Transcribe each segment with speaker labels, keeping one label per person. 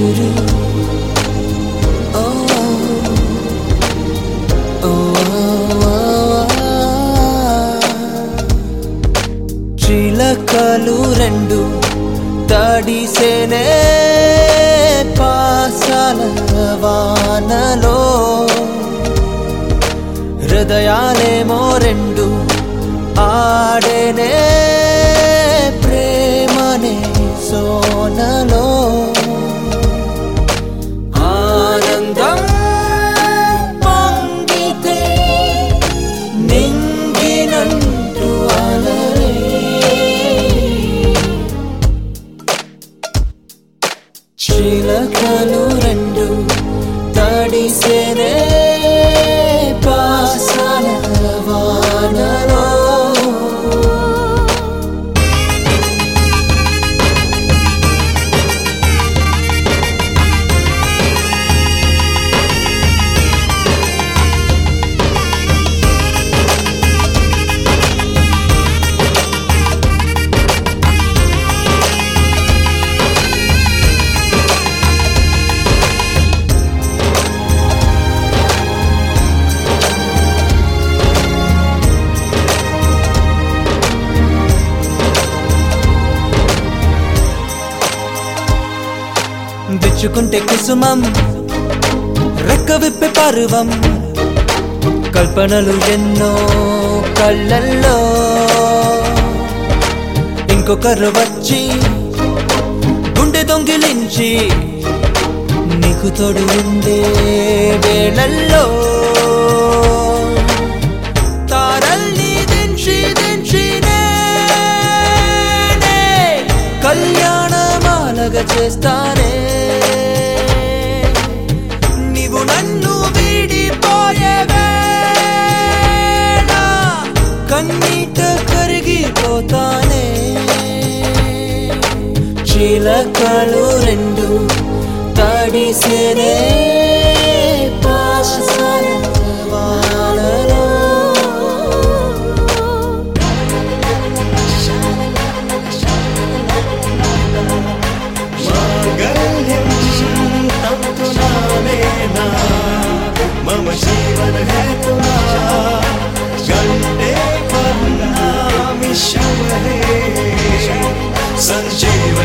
Speaker 1: తురు ఓ ఓ చిలకలు రెండు తడిసేనే పాసాల వానలో హృదయాలేమో రెండు ఆడేనే ప్రేమనే సోనలో ఆనందం పొంగితే నింగినంటూ అలరే చిలకలు రెండు తడిసేనే పాసాల వానలో విచ్చుకుంటే కుసుమం రెక్క విప్పే పరువం కల్పనలు ఎన్నో కళ్ళల్లో ఇంకొకరు వచ్చి గుండె దొంగిలించి నీకు తోడు ఉండే వేళల్లో తారల్ని దించి దించి నేనే కళ్యాణమాలగా చేస్తానే నీవు నన్ను వీడిపోయే వేళ కన్నీట కరిగిపోతానే చిలకలు రెండు తడిసేనే పాసాల వానలో
Speaker 2: माङ्गल्यं तन्तुना नेना मम जीवनहेतुना गण्डे वर्णामि शवहे सञ्जीव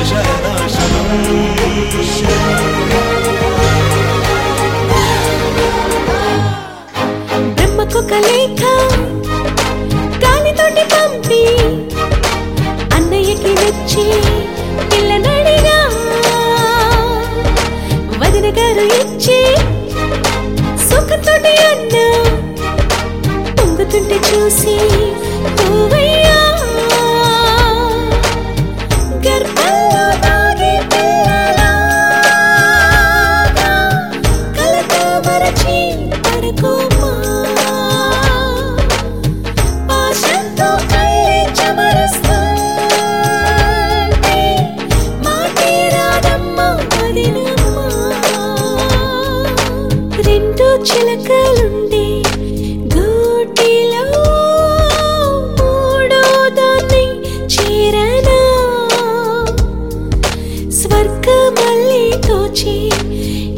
Speaker 3: బ్రహ్మకొక లేఖ గాలితోటి పంపి అన్నయ్యకి వచ్చి పిల్లనడిగా వదిన గారు ఇచ్చి సుఖతోటి అన్న పొంగుతుంటే చూసి పువ్వయ్యా గర్భంలో దాగే పిల్లలాగా కలకమరచి పడుకోమా పాశంతో కళ్ళే చెమరుస్తుంటే మాటే రాదమ్మ వదినమ్మా రెండు చిలకలుండే గూటిలో మూడో దాన్ని చేరనా స్వర్గమల్లి తోచి